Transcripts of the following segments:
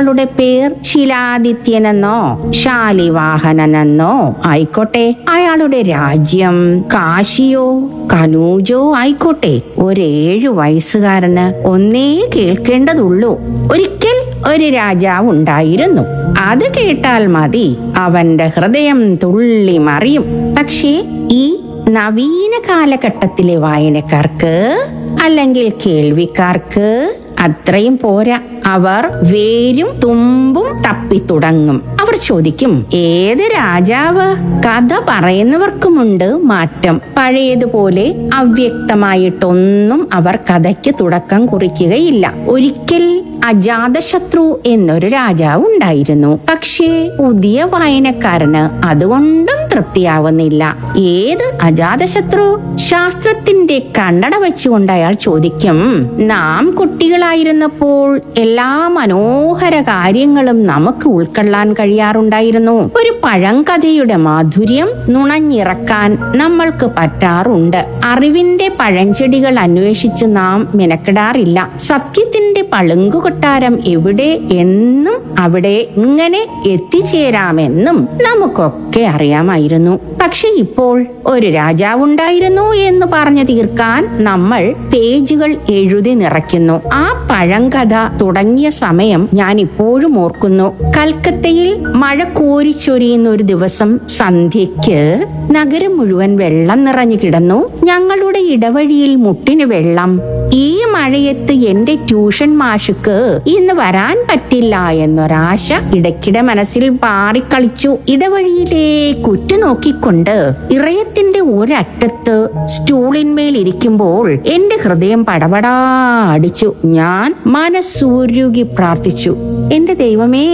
അയാളുടെ പേർ ശിലാദിത്യനെന്നോ ശാലിവാഹനനെന്നോ ആയിക്കോട്ടെ അയാളുടെ രാജ്യം കാശിയോ കനൂജോ ആയിക്കോട്ടെ ഒരേഴു വയസ്സുകാരന് ഒന്നേ കേൾക്കേണ്ടതുള്ളൂ ഒരിക്കൽ ഒരു രാജാവ് ഉണ്ടായിരുന്നു അത് കേട്ടാൽ മതി അവന്റെ ഹൃദയം തുള്ളി മറിയും പക്ഷേ ഈ നവീന കാലഘട്ടത്തിലെ വായനക്കാർക്ക് അല്ലെങ്കിൽ കേൾവിക്കാർക്ക് അത്രയും പോരാ അവർ വേരും തുമ്പും തപ്പി തുടങ്ങും അവർ ചോദിക്കും ഏത് രാജാവ് കഥ പറയുന്നവർക്കുമുണ്ട് മാറ്റം പഴയതുപോലെ അവ്യക്തമായിട്ടൊന്നും അവർ കഥയ്ക്ക് തുടക്കം കുറിക്കുകയില്ല ഒരിക്കൽ അജാതശത്രു എന്നൊരു രാജാവ് ഉണ്ടായിരുന്നു പക്ഷേ പുതിയ വായനക്കാരന് അതുകൊണ്ടും തൃപ്തിയാവുന്നില്ല ഏത് അജാതശത്രു ശാസ്ത്രത്തിന്റെ കണ്ണട വെച്ചുകൊണ്ട് അയാൾ ചോദിക്കും നാം കുട്ടികളായിരുന്നപ്പോൾ എല്ലാ മനോഹര കാര്യങ്ങളും നമുക്ക് ഉൾക്കൊള്ളാൻ കഴിയാറുണ്ടായിരുന്നു ഒരു പഴങ്കഥയുടെ മാധുര്യം നുണഞ്ഞിറക്കാൻ നമ്മൾക്ക് പറ്റാറുണ്ട് അറിവിന്റെ പഴഞ്ചെടികൾ അന്വേഷിച്ച് നാം മെനക്കെടാറില്ല സത്യത്തിന്റെ പളുങ്കു കൊട്ടാരം എവിടെ എന്നും അവിടെ ഇങ്ങനെ എത്തിച്ചേരാമെന്നും നമുക്കൊക്കെ അറിയാമായിരുന്നു പക്ഷെ ഇപ്പോൾ ഒരു രാജാവുണ്ടായിരുന്നു എന്ന് പറഞ്ഞു തീർക്കാൻ നമ്മൾ പേജുകൾ എഴുതി നിറയ്ക്കുന്നു ആ പഴങ്കഥ തുടങ്ങിയ സമയം ഞാൻ ഇപ്പോഴും ഓർക്കുന്നു കൽക്കത്തയിൽ മഴ കോരിച്ചൊരിയുന്ന ഒരു ദിവസം സന്ധ്യയ്ക്ക് നഗരം മുഴുവൻ വെള്ളം നിറഞ്ഞു കിടന്നു ഞങ്ങളുടെ ഇടവഴിയിൽ മുട്ടിന് വെള്ളം ഈ മഴയത്ത് എന്റെ ട്യൂഷൻ മാഷുക്ക് ഇന്ന് വരാൻ പറ്റില്ല എന്നൊരാശ ഇടയ്ക്കിടെ മനസ്സിൽ പാറിക്കളിച്ചു ഇടവഴിയിലേക്ക് ഉറ്റുനോക്കിക്കൊണ്ട് ഇറയത്തിന്റെ ഒരറ്റത്ത് സ്റ്റൂളിന്മേൽ ഇരിക്കുമ്പോൾ എന്റെ ഹൃദയം പടപടാ അടിച്ചു ഞാൻ മനസ്സൂരുകി പ്രാർത്ഥിച്ചു എന്റെ ദൈവമേ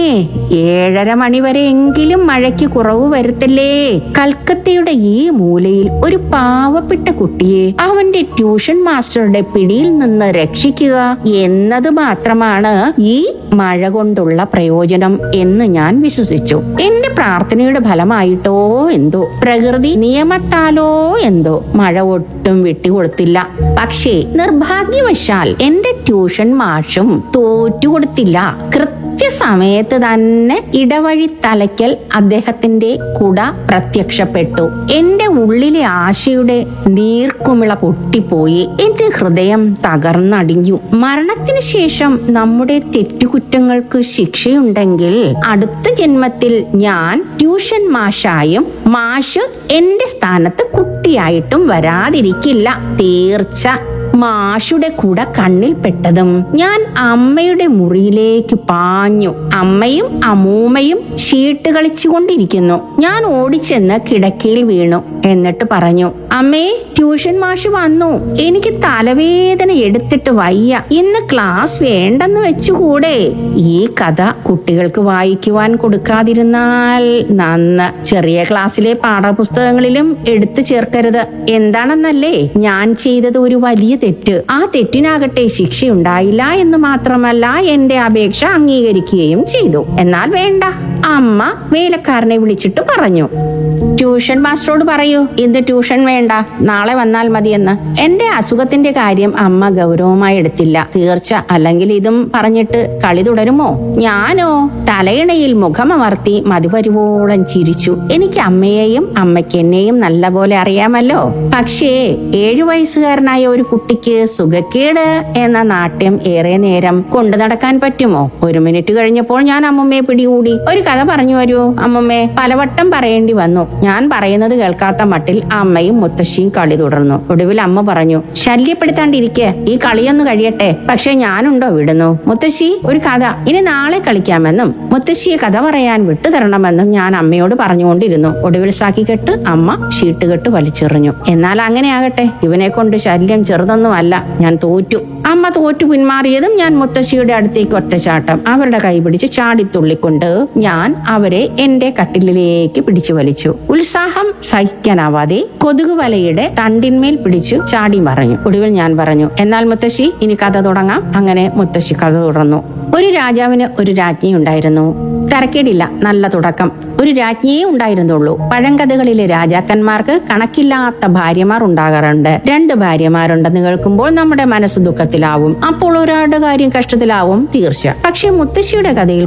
ഏഴര മണിവരെ എങ്കിലും മഴയ്ക്ക് കുറവ് വരുത്തല്ലേ കൽക്കത്തയുടെ ഈ മൂലയിൽ ഒരു പാവപ്പെട്ട കുട്ടിയെ അവന്റെ ട്യൂഷൻ മാസ്റ്ററുടെ പിടിയിൽ നിന്ന് രക്ഷിക്കുക എന്നത് മാത്രമാണ് ഈ മഴ കൊണ്ടുള്ള പ്രയോജനം എന്ന് ഞാൻ വിശ്വസിച്ചു എന്റെ പ്രാർത്ഥനയുടെ ഫലമായിട്ടോ എന്തോ പ്രകൃതി നിയമത്താലോ എന്തോ മഴ ഒട്ടും വിട്ടുകൊടുത്തില്ല പക്ഷേ നിർഭാഗ്യവശാൽ എന്റെ ട്യൂഷൻ മാഷും തോറ്റുകൊടുത്തില്ല കൃത്യസമയത്ത് തന്നെ ഇടവഴി തലയ്ക്കൽ അദ്ദേഹത്തിന്റെ കുട പ്രത്യക്ഷപ്പെട്ടു എന്റെ ഉള്ളിലെ ആശയുടെ നീർക്കുമിള പൊട്ടിപ്പോയി എന്റെ ഹൃദയം തകർന്നടിഞ്ഞു മരണത്തിന് ശേഷം നമ്മുടെ തെറ്റുകുറ്റങ്ങൾക്ക് ശിക്ഷയുണ്ടെങ്കിൽ അടുത്ത ജന്മത്തിൽ ഞാൻ ട്യൂഷൻ മാഷായും മാഷ് എന്റെ സ്ഥാനത്ത് കുട്ടിയായിട്ടും വരാതിരിക്കില്ല തീർച്ച മാഷുടെ കൂടെ കണ്ണിൽ പെട്ടതും ഞാൻ അമ്മയുടെ മുറിയിലേക്ക് പാഞ്ഞു അമ്മയും അമ്മൂമ്മയും ഷീട്ട് കളിച്ചുകൊണ്ടിരിക്കുന്നു ഞാൻ ഓടിച്ചെന്ന് കിടക്കയിൽ വീണു എന്നിട്ട് പറഞ്ഞു അമ്മേ ട്യൂഷൻ മാഷ് വന്നു എനിക്ക് തലവേദന എടുത്തിട്ട് വയ്യ ഇന്ന് ക്ലാസ് വേണ്ടെന്ന് വെച്ചുകൂടെ ഈ കഥ കുട്ടികൾക്ക് വായിക്കുവാൻ കൊടുക്കാതിരുന്നാൽ നന്ന് ചെറിയ ക്ലാസ്സിലെ പാഠപുസ്തകങ്ങളിലും എടുത്തു ചേർക്കരുത് എന്താണെന്നല്ലേ ഞാൻ ചെയ്തത് ഒരു വലിയ തെറ്റ് ആ തെറ്റിനാകട്ടെ ശിക്ഷയുണ്ടായില്ല എന്ന് മാത്രമല്ല എന്റെ അപേക്ഷ അംഗീകരിക്കുകയും ചെയ്തു എന്നാൽ വേണ്ട അമ്മ വേലക്കാരനെ വിളിച്ചിട്ട് പറഞ്ഞു ട്യൂഷൻ മാസ്റ്ററോട് പറയൂ ഇന്ന് ട്യൂഷൻ വേണ്ട നാളെ വന്നാൽ മതിയെന്ന് എന്റെ അസുഖത്തിന്റെ കാര്യം അമ്മ ഗൗരവമായി എടുത്തില്ല തീർച്ച അല്ലെങ്കിൽ ഇതും പറഞ്ഞിട്ട് കളി തുടരുമോ ഞാനോ തലയിണയിൽ മുഖമമർത്തി മതിപരിവോളം ചിരിച്ചു എനിക്ക് അമ്മയെയും അമ്മയ്ക്ക് എന്നെയും നല്ലപോലെ അറിയാമല്ലോ പക്ഷേ ഏഴു വയസ്സുകാരനായ ഒരു കുട്ടിക്ക് സുഖക്കേട് എന്ന നാട്യം ഏറെ നേരം കൊണ്ടു നടക്കാൻ പറ്റുമോ ഒരു മിനിറ്റ് കഴിഞ്ഞപ്പോൾ ഞാൻ അമ്മുമ്മയെ പിടികൂടി ഒരു കഥ പറഞ്ഞു വരൂ അമ്മുമ്മേ പലവട്ടം പറയേണ്ടി വന്നു ഞാൻ പറയുന്നത് കേൾക്കാത്ത മട്ടിൽ അമ്മയും മുത്തശ്ശിയും കളി തുടർന്നു ഒടുവിൽ അമ്മ പറഞ്ഞു ശല്യപ്പെടുത്താണ്ടിരിക്കെ ഈ കളിയൊന്ന് കഴിയട്ടെ പക്ഷെ ഞാനുണ്ടോ വിടുന്നു മുത്തശ്ശി ഒരു കഥ ഇനി നാളെ കളിക്കാമെന്നും മുത്തശ്ശിയെ കഥ പറയാൻ വിട്ടുതരണമെന്നും ഞാൻ അമ്മയോട് പറഞ്ഞുകൊണ്ടിരുന്നു ഒടുവിൽ സാക്കിക്കെട്ട് അമ്മ ഷീട്ടുകെട്ട് വലിച്ചെറിഞ്ഞു എന്നാൽ അങ്ങനെ ആകട്ടെ ഇവനെ കൊണ്ട് ശല്യം ചെറുതൊന്നുമല്ല ഞാൻ തോറ്റു അമ്മ തോറ്റു പിന്മാറിയതും ഞാൻ മുത്തശ്ശിയുടെ അടുത്തേക്ക് ഒറ്റച്ചാട്ടം അവരുടെ കൈ പിടിച്ച് ചാടിത്തുള്ളിക്കൊണ്ട് ഞാൻ അവരെ എന്റെ കട്ടിലിലേക്ക് പിടിച്ചു വലിച്ചു ഉത്സാഹം സഹിക്കാനാവാതെ കൊതുക് വലയുടെ തണ്ടിന്മേൽ പിടിച്ചു ചാടി മറഞ്ഞു ഒടുവിൽ ഞാൻ പറഞ്ഞു എന്നാൽ മുത്തശ്ശി ഇനി കഥ തുടങ്ങാം അങ്ങനെ മുത്തശ്ശി കഥ തുടർന്നു ഒരു രാജാവിന് ഒരു രാജ്ഞി ഉണ്ടായിരുന്നു തരക്കേടില്ല നല്ല തുടക്കം ഒരു രാജ്ഞിയേ ഉണ്ടായിരുന്നുള്ളൂ പഴങ്കഥകളിലെ രാജാക്കന്മാർക്ക് കണക്കില്ലാത്ത ഭാര്യമാർ ഉണ്ടാകാറുണ്ട് രണ്ട് ഭാര്യമാരുണ്ടെന്ന് കേൾക്കുമ്പോൾ നമ്മുടെ മനസ്സ് ദുഃഖത്തിലാവും അപ്പോൾ ഒരാളുടെ കാര്യം കഷ്ടത്തിലാവും തീർച്ച പക്ഷെ മുത്തശ്ശിയുടെ കഥയിൽ